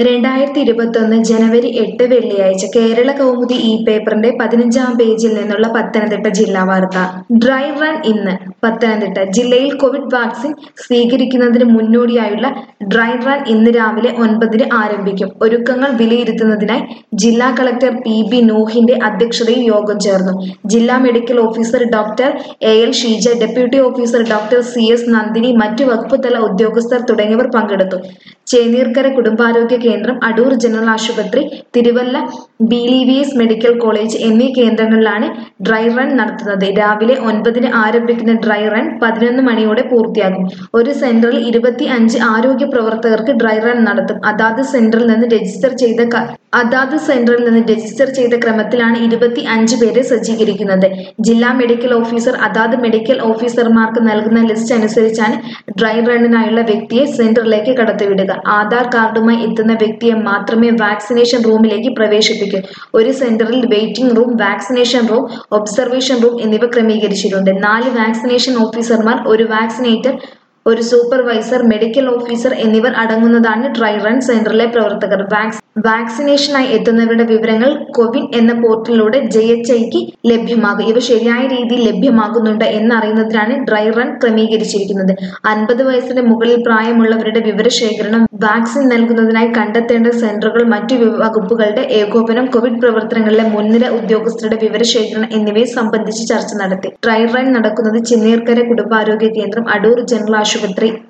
രണ്ടായിരത്തി ഇരുപത്തൊന്ന് ജനുവരി എട്ട് വെള്ളിയാഴ്ച കേരള കൗമുദി ഈ പേപ്പറിന്റെ പതിനഞ്ചാം പേജിൽ നിന്നുള്ള പത്തനംതിട്ട ജില്ലാ വാർത്ത ഡ്രൈ റൺ ഇന്ന് പത്തനംതിട്ട ജില്ലയിൽ കോവിഡ് വാക്സിൻ സ്വീകരിക്കുന്നതിന് മുന്നോടിയായുള്ള ഡ്രൈ റൺ ഇന്ന് രാവിലെ ഒൻപതിന് ആരംഭിക്കും ഒരുക്കങ്ങൾ വിലയിരുത്തുന്നതിനായി ജില്ലാ കളക്ടർ പി ബി നൂഹിന്റെ അധ്യക്ഷതയിൽ യോഗം ചേർന്നു ജില്ലാ medical officer doctor A L Sheeja deputy officer doctor C S Nandini മറ്റു വകുപ്പ് തല ഉദ്യോഗസ്ഥർ തുടങ്ങിയവർ പങ്കെടുത്തു ചേന്നീർക്കര കുടുംബാരോഗ്യ കേന്ദ്രം അടൂർ ജനറൽ ആശുപത്രി തിരുവല്ല ബിലിവിഎസ് മെഡിക്കൽ കോളേജ് എന്നീ കേന്ദ്രങ്ങളിലാണ് ഡ്രൈ റൺ നടത്തുന്നത് രാവിലെ ഒൻപതിന് ആരംഭിക്കുന്ന ഡ്രൈ റൺ പതിനൊന്ന് മണിയോടെ പൂർത്തിയാകും ഒരു സെന്ററിൽ ഇരുപത്തി അഞ്ച് ആരോഗ്യ പ്രവർത്തകർക്ക് ഡ്രൈ റൺ നടത്തും അതാത് സെന്ററിൽ നിന്ന് രജിസ്റ്റർ ചെയ്ത ക- അതാത് സെന്ററിൽ നിന്ന് രജിസ്റ്റർ ചെയ്ത ക്രമത്തിലാണ് ഇരുപത്തി അഞ്ച് പേരെ സജ്ജീകരിക്കുന്നത് ജില്ലാ മെഡിക്കൽ ഓഫീസർ അതാത് മെഡിക്കൽ ഓഫീസർമാർക്ക് നൽകുന്ന ലിസ്റ്റ് അനുസരിച്ചാണ് ഡ്രൈ റണ്ണിനായുള്ള വ്യക്തിയെ സെന്ററിലേക്ക് കടത്തിവിടുക ആധാർ കാർഡുമായി എത്തുന്ന വ്യക്തിയെ മാത്രമേ വാക്സിനേഷൻ റൂമിലേക്ക് പ്രവേശിപ്പിക്കൂ ഒരു സെന്ററിൽ waiting room vaccination room observation room എന്നിവ ക്രമീകരിച്ചിട്ടുണ്ട് നാല് വാക്സിനേഷൻ ഓഫീസർമാർ ഒരു വാക്സിനേറ്റർ ഒരു സൂപ്പർവൈസർ മെഡിക്കൽ ഓഫീസർ എന്നിവർ അടങ്ങുന്നതാണ് ഡ്രൈ റൺ സെന്ററിലെ പ്രവർത്തകർ വാക്സ് വാക്സിനേഷനായി എത്തുന്നവരുടെ വിവരങ്ങൾ കോവിൻ എന്ന പോർട്ടലിലൂടെ ജെ എച്ച് ഐക്ക് ലഭ്യമാകും ഇവ ശരിയായ രീതിയിൽ ലഭ്യമാകുന്നുണ്ട് എന്നറിയുന്നതിനാണ് ഡ്രൈ റൺ ക്രമീകരിച്ചിരിക്കുന്നത് അൻപത് വയസ്സിന് മുകളിൽ പ്രായമുള്ളവരുടെ വിവരശേഖരണം വാക്സിൻ നൽകുന്നതിനായി കണ്ടെത്തേണ്ട സെന്ററുകൾ മറ്റു വി- വകുപ്പുകളുടെ ഏകോപനം കോവിഡ് പ്രവർത്തനങ്ങളിലെ മുൻനിര ഉദ്യോഗസ്ഥരുടെ വിവരശേഖരണം എന്നിവയെ സംബന്ധിച്ച് ചർച്ച നടത്തി ഡ്രൈ റൺ നടക്കുന്നത് ചിന്നീർക്കര കുടുംബാരോഗ്യ കേന്ദ്രം അടൂർ ജനറൽ ആശുപത്രി